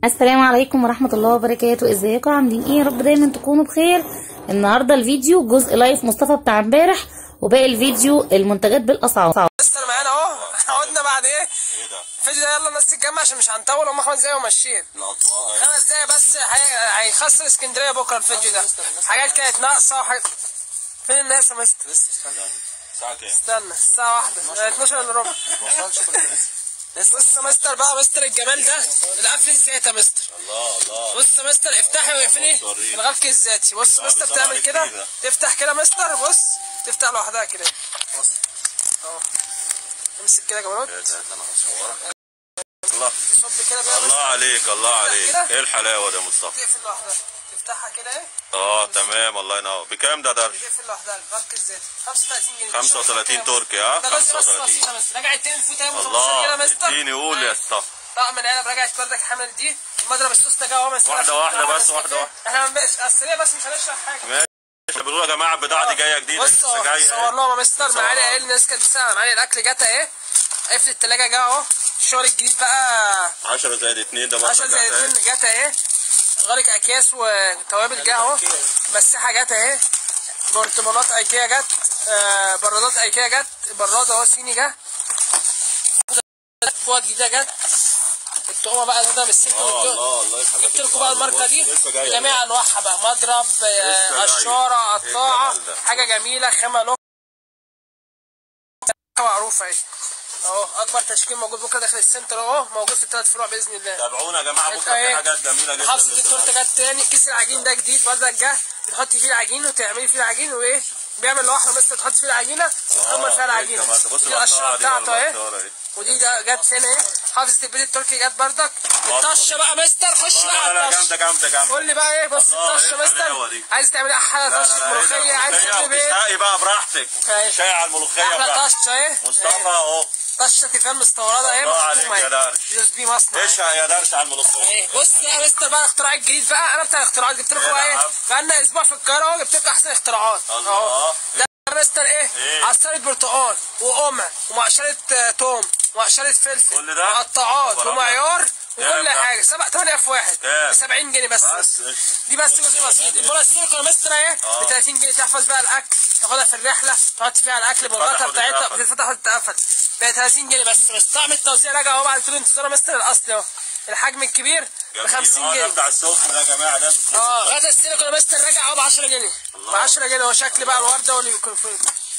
السلام عليكم ورحمة الله وبركاته ازيكم عاملين ايه يا رب دايما تكونوا بخير النهاردة الفيديو جزء لايف مصطفى بتاع امبارح وباقي الفيديو المنتجات بالاسعار مستر معانا اهو عودنا بعد ايه ايه ده؟ الفيديو ده يلا الناس تتجمع عشان مش هنطول هم خمس دقايق وماشيين الاطباق اهي خمس دقايق بس هي- هيخسر اسكندريه بكره الفيديو ده حاجات كانت ناقصه وحاجات فين الناس يا مستر الساعة كام؟ استنى الساعه واحدة 12 الا ربع بص يا مستر بقى مستر الجمال ده القفل الذاتي يا مستر الله الله بص يا مستر افتحي واقفلي وريني. الغلق الذاتي بص لا، مستر بيطلع تعمل عليك كده كده. تفتح كده مستر بص تفتح لوحدها كده بص اهو امسك كده يا جماعه يا ده انا هصورك الله صب كده بقى الله عليك الله عليك كده. ايه الحلاوة ده يا مصطفى؟ تقفل لوحدها تفتحها كده ايه اه تمام الله ينور بكام ده درش؟ تقفل لوحدها الغلق الذاتي 35 جنيه 35 تركي ها ده جزء بس 35 بسيطه بس رجعت تاني فوت اهي الله كده مستر اديني قول يا اسطى طقم العلب رجعت بردك حمل دي مضرب السوس ده جوه اهو مستر واحدة واحدة بس، واحدة واحدة. احنا مش السريع بس مش هنشرح حاجه ماشي بيقولوا يا جماعة البضاعة دي جاية جديدة بص لسه جاية صور اهي. لهم يا مستر صور معالي لهم. قايل الناس كانت بتسال معالي الاكل جت اهي قفل التلاجة جه اهو الشغل الجديد بقى 10 زائد 2 ده 10 زائد 2 جت اهي غرق اكياس وتوابل جه اهو مساحه جت اهي برطمانات ايكيا جت آه، برادات ايكيا جت براد اهو صيني جه فوط جديده جت التقومه بقى نضرب السلك اه والدق الله الله يخليك جبت لكم بقى الماركه دي لسه جاية بجميع انواعها بقى مضرب لسه آه، جاية. قشاره إيه قطاعه الجمال ده؟ حاجه جميله خامه لوك معروفه اهي اهو اكبر تشكيل موجود بكره داخل السنتر اهو موجود في الثلاث فروع باذن الله تابعونا يا جماعة انت بكرة في ايه؟ حاجات جميلة جدا محافظة لسه التورته جت تاني كيس العجين ده جديد برضك جه بتحطي فيه العجين وتعملي فيه العجين وايه بيعمل لوحده بس تحطي فيه العجينه وتخمر فيها العجينه الجمال ده. بص دي القشره القطاعة دي بتاعته اهي والقطارة اهي. ودي ده جت هنا اهي حافظة البيت التركي جت بردك الطشه بقى مستر خش لا بقى لا على جامدة الطشه جامدة جامدة قول لي بقى ايه بص الله، الطشه ايه الحلاوة مستر دي؟ عايز تعملي احلى لا، طشه لا، لا، ملوخيه ايه عايز ده؟ تعملي بيض وتسقي بقى براحتك اهي. شاي على الملوخية احلى براحتك طشه اهي مصطفى اهو طشه تيفال مستورده اهي الله عليك مخدومه يا اهي دارش. يوز بي مصنع اهي. اشهق يا درش على الملوخية ايه بص يا مستر بقى الاختراع الجديد بقى انا بتاع الاختراعات جبت لكم بقى ايه العب. بقالنا اسبوع في القاهره اهو جبت لكم احسن اختراعات الله. اهو ده يا مستر ايه, إيه؟ عصاره برتقال وقمع ومقشره آه، توم ومقشره فلفل كل ده؟ وقطاعات برافو. ومعيار كام وكل ده؟ حاجه سبع ثمانية في واحد كام؟ ب 70 جنيه بس, بس دي بس جزء بسيط البوله السيليكون يا مستر ايه آه. ب 30 جنيه تحفظ بقى الاكل تاخدها في الرحله تحط فيها الاكل بالغطا وتتفتح بتاعتها وتتقفل. بتتفتح وتتقفل ب 30 جنيه بس بس طعم التوزيع راجع اهو بعد طول انتظار يا مستر الاصلي اهو الحجم الكبير ب 50 اه ده جنيه بتاع السخن ده يا جماعة ده اه غدا السيليكون يا مستر راجع اهو ب 10 جنيه ب 10 جنيه هو شكل بقى الورده واللي بيكون فيه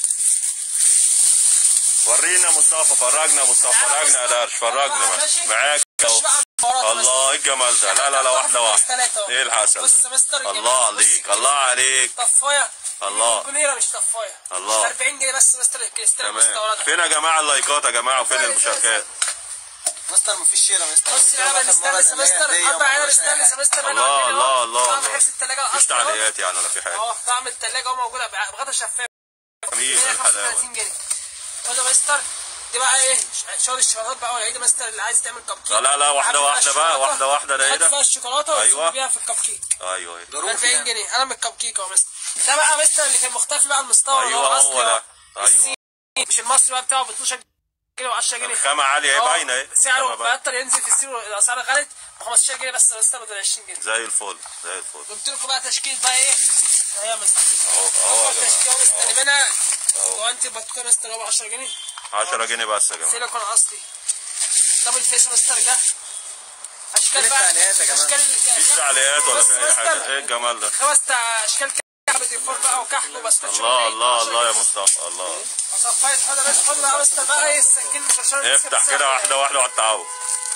ورينا مصطفى فرجنا مصطفى تعالى فرجنا يا مصطفى. درش فرجنا ماشي. معاك مش اهو بقى مباراه بس. الله ايه الجمال ده لا لا لا واحدة واحدة ثلاثة أهو. ايه الحسن بص يا مستر الجمال. الله بص عليك كده. الله عليك طفايه الله. جنيره مش طفايه الله. 40 جنيه بس مستر الكريستال تمام مستورده فين يا جماعة اللايكات يا جماعة وفين المشاركات مستر مفيش شيرة مستر بص العلبه الاستانلس يا مستر اربع علب استانلس يا مستر الله الله الله طعم الله حفظ الثلاجه مفيش الاصلي أهو. تعليقات يعني ولا في حاجة اه طعم الثلاجه اهو موجوده بغطا شفاف جميل ايه الحلاوة 135 جنيه قول له يا مستر دي بقى ايه شغل الشوكولاتات بقى والعيد يا مستر اللي عايز تعمل كب كيك لا لا لا واحدة حط فيها واحدة بقى الشوكولاتة. واحدة واحدة ده ايه حط ده فيها الشوكولاته أيوة. وتصب بيها في الكب كيك ايوه ايه ب 40 جنيه انا من الكب كيك اهو مستر ده بقى مستر اللي كان مختفي بقى المستورد ايوه الاصلي هو ده اهو. ايوه الصيني مش المصري بقى بتاعه ب 12 جنيه و10 جنيه الخامة عالية ايه اه، باينة ايه سعره خامة باينة. بقى ينزل في السير الاسعار غلت ب 15 جنيه بس مستر بدل 20 جنيه زي الفل زي الفل جبت لكم بقى تشكيل بقى ايه اهي يا مستر اهو اهو يا تشكيل جماعة مستر منها وانت بتكون مستر ب 10 جنيه 10 جنيه بس يا جماعة سيليكون اصلي دبل فيس مستر ده اشكال فين بقى التعليقات يا جماعة؟ اشكال مفيش تعليقات ولا بص في اي مستر. حاجة ايه الجمال ده خمس تع- اشكال كعب ديفور بقى وكحل وبسكوت الله الله الله يا مصطفى الله صفايه حدا بس خد بقى مستر بقى ايه السكين مش عشان افتح كده واحدة واحدة على التعاون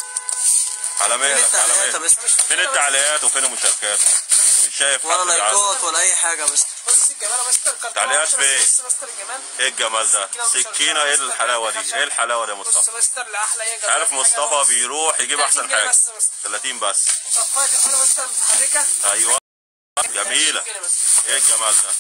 على مهلك على التعليقات يا مهلك مستر فين التعليقات وفين المشاركات مش شايف ولا حد بيعلق. لايكات ولا اي حاجة يا مستر بص الجمال يا مستر كرتون تعليقات بص فين؟ بص مستر الجمال ايه الجمال ده سكينة ايه الحلاوة دي ايه الحلاوة دي يا بص مصطفى مستر لاحلى ايه مش عارف مصطفى بيروح يجيب 30 احسن جنيه حاجة بس يا مستر. 30 بس صفايه حدا مستر متحركه ايوه جميلة 20 جنيه بس. ايه الجمال ده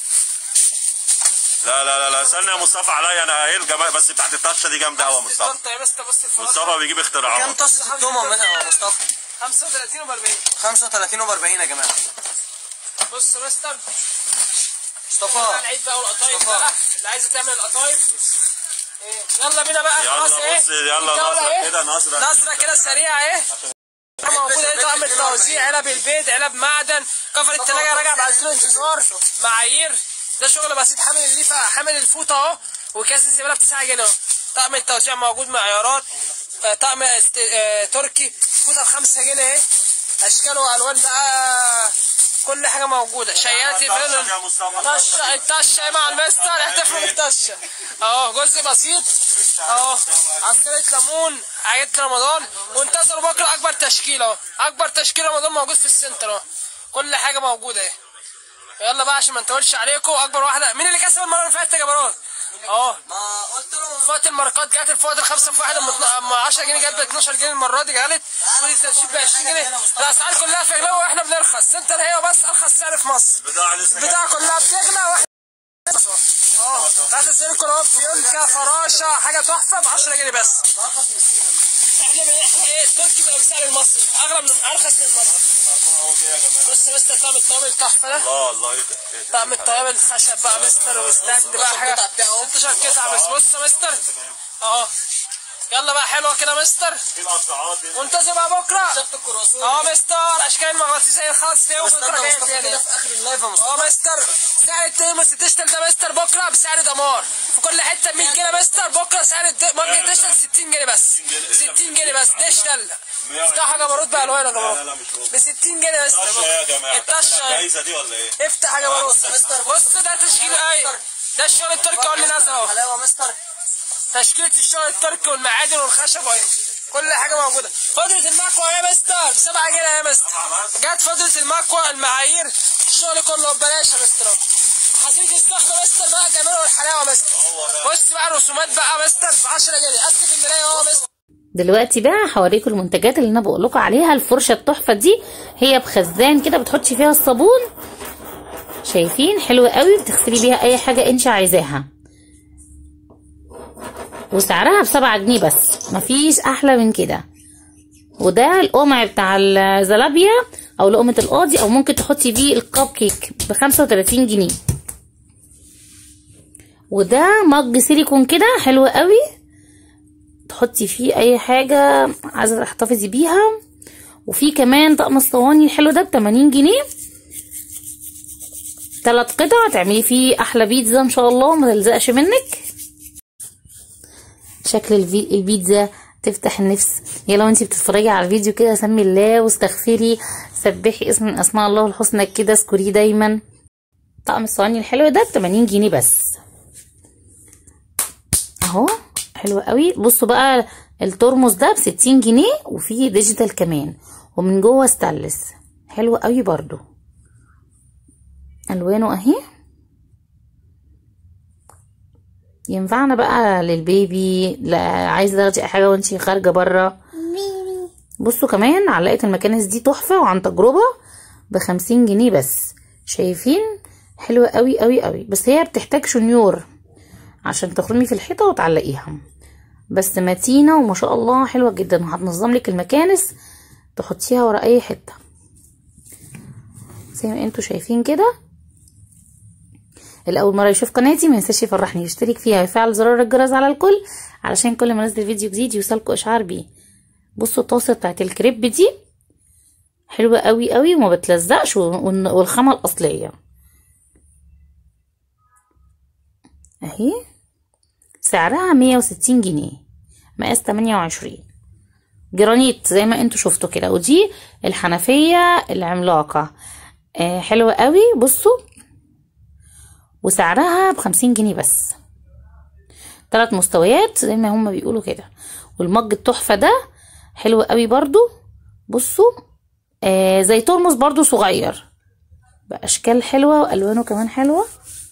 لا لا لا لا استنى يا مصطفى عليا انا ايه الجمال بس بتاعت الطشه دي جامده قوي يا مصطفى طنطا يا مستر بص الفراغ مصطفى بيجيب كام اختراعات طاسة التومة مثلا يا مصطفى 35 و 40 35 و 40 يا جماعة بص يا مستر مصطفى العيد بقى والقطايف مصطفى. بقى اللي عايزه تعمل القطايف إيه. يلا بينا بقى خلاص يلا ايه بص يلا الجولة نظرة إيه؟ كده نظرة نظرة كده سريعة ايه موجودة ايه طعم توزيع علب البيت علب معدن كفر التلاجة راجع بعد له انتظار معايير ده شغل بسيط حامل الليفه حامل الفوطه اهو وكاس الزباله ب 9 جنيه اهو طقم التوزيع موجود معيارات آه، طقم است... آه، تركي فوطه ب 5 جنيه اهي اشكال والوان بقى كل حاجه موجوده شياتي فعلا يا مصطفى. طشه الطشه مع المستر احتفلوا بالطشه اهو جزء بسيط اهو عصيرة ليمون حاجات رمضان وانتظروا بكره اكبر تشكيل اهو اكبر تشكيل رمضان موجود في السنتر اهو كل حاجه موجوده اهي يلا بقى عشان ما نطولش عليكم اكبر واحده مين اللي كسب المره اللي فاتت يا جبروت اهو ما قلت له فوات الماركات جت الفوات الخمسه في واحد ام 10 جنيه جت ب 12 جنيه المره دي جالت كل التنشيب ب 20 جنيه الاسعار كلها في غلاوه واحنا بنرخص سنتر هي بس ارخص سعر في مصر بضاعة لسه البضاعه كلها بتغلى واحنا اه هات سيركل اهو فيونكا فراشه حاجه تحفه ب 10 جنيه بس احنا من احنا ايه التركي بقى بسعر المصري اغلى من ارخص من المصري بص يا مستر طقم الطقم التحفه ده الله الله ايه ده ايه ده طقم الطياب الخشب بقى مستر وستاند بقى حاجه 16 قطعه بس بص يا مستر اهو يلا بقى حلوه كده مستر في القطاعات دي. وانتظر بقى بكره شفت الكرواسون اهو مستر اشكال مغناطيس زي الخاص فيه وبكره استنى جاي مصطفى تاني كده في اخر اللايف يا مصطفى اه مستر سعر الترمس الديجيتال ده مستر بكره بسعر دمار في كل حته 100 جنيه مستر بكره سعر الد- مج الديجيتال 60 جنيه بس 60 جنيه بس ديجيتال افتح يا جبروت بالوان يا لا لا جبروت مش هو. ب 60 جنيه مستر طشة يا جماعة الطشه اهي. الجايزة دي ولا ايه؟ افتح يا جبروت بص يا مستر. بص ده تشكيل اي ده الشغل التركي هو اللي نزل اهو حلاوه مستر تشكيلة الشغل التركي والمعادن والخشب وهي كل حاجة موجودة فضلة المكوى يا مستر بسبعة جنيه يا مستر جت فضلة المكوى المعايير الشغل كله ببلاش يا مستر أهو. حسيت الصخرة مستر بقى الجمال والحلاوة يا مستر بص بقى الرسومات بقى يا مستر ب 10 جنيه اسكت المراية اهو يا مستر دلوقتي بقى هوريكم المنتجات اللي انا بقول لكم عليها الفرشه التحفه دي هي بخزان كده بتحطي فيها الصابون شايفين حلوه قوي بتغسلي بيها اي حاجه انت عايزاها وسعرها بسبعة جنيه بس مفيش احلى من كده وده القمع بتاع الزلابيا او لقمه القاضي او ممكن تحطي فيه الكب كيك بخمسة وتلاتين جنيه وده مج سيليكون كده حلو قوي تحطي فيه اي حاجه عايزه تحتفظي بيها وفي كمان طقم الصواني الحلو ده ب 80 جنيه تلات قطع تعملي فيه احلى بيتزا ان شاء الله ما تلزقش منك شكل الفي... البيتزا تفتح النفس يا لو انت بتتفرجي على الفيديو كده سمي الله واستغفري سبحي اسم من اسماء الله الحسنى كده اذكريه دايما طقم الصواني الحلو ده ب 80 جنيه بس اهو حلو قوي بصوا بقى الترمس ده ب 60 جنيه وفيه ديجيتال كمان ومن جوه ستانلس حلو قوي برضو الوانه اهي ينفعنا بقى للبيبي لا عايزه تاخدي اي حاجه وانتي خارجه بره بصوا كمان علقه المكانس دي تحفه وعن تجربه بخمسين جنيه بس شايفين حلوه قوي قوي قوي بس هي بتحتاج شنيور عشان تخرمي في الحيطه وتعلقيها بس متينه وما شاء الله حلوه جدا وهتنظم لك المكانس تحطيها ورا اي حته زي ما انتوا شايفين كده الاول مره يشوف قناتي ما ينساش يفرحني يشترك فيها ويفعل زرار الجرس على الكل علشان كل ما انزل فيديو جديد يوصلكوا اشعار بيه بصوا الطاسه بتاعت الكريب دي حلوه قوي قوي وما بتلزقش والن- والخامه الاصليه اهي سعرها 160 جنيه مقاس 28 جرانيت زي ما انتوا شفتوا كده ودي الحنفيه العملاقه آه حلوه قوي بصوا وسعرها بخمسين جنيه بس ثلاث مستويات زي ما هما بيقولوا كده والمج التحفة ده حلو قوي برضو بصوا آه زي ترمس برضو صغير بأشكال حلوة وألوانه كمان حلوة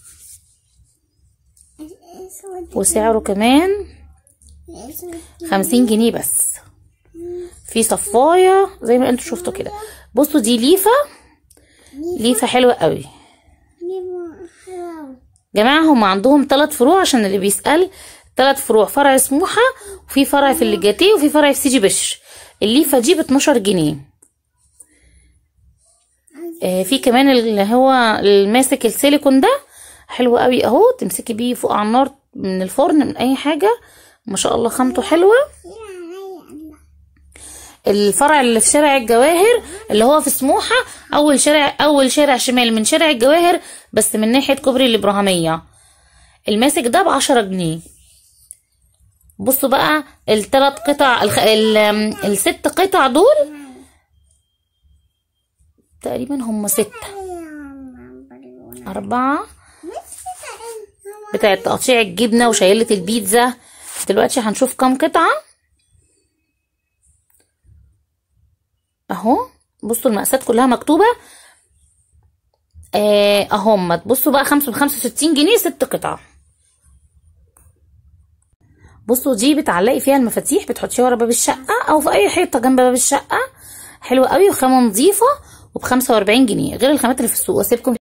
وسعره كمان خمسين جنيه بس في صفاية زي ما انتوا شفتوا كده بصوا دي ليفة ليفة حلوة قوي جماعة هم عندهم ثلاث فروع عشان اللي بيسأل ثلاث فروع فرع سموحة وفي فرع في الليجاتيه وفي فرع في سيدي بشر الليفة دي ب 12 جنيه آه في كمان اللي هو الماسك السيليكون ده حلو قوي اهو تمسكي بيه فوق على النار من الفرن من اي حاجة ما شاء الله خامته حلوة الفرع اللي في شارع الجواهر اللي هو في سموحه اول شارع اول شارع شمال من شارع الجواهر بس من ناحيه كوبري الابراهيميه الماسك ده بعشرة جنيه بصوا بقى الثلاث قطع الخ... ال... الست قطع دول تقريبا هم ستة أربعة بتاعة تقطيع الجبنة وشايلة البيتزا دلوقتي هنشوف كام قطعة اهو بصوا المقاسات كلها مكتوبة آه، اهم تبصوا بقى خمسة بخمسة وستين جنيه ست قطع بصوا دي بتعلقي فيها المفاتيح بتحطيها ورا باب الشقة او في اي حيطة جنب باب الشقة حلوة قوي وخامة نظيفة وبخمسة واربعين جنيه غير الخامات اللي في السوق واسيبكم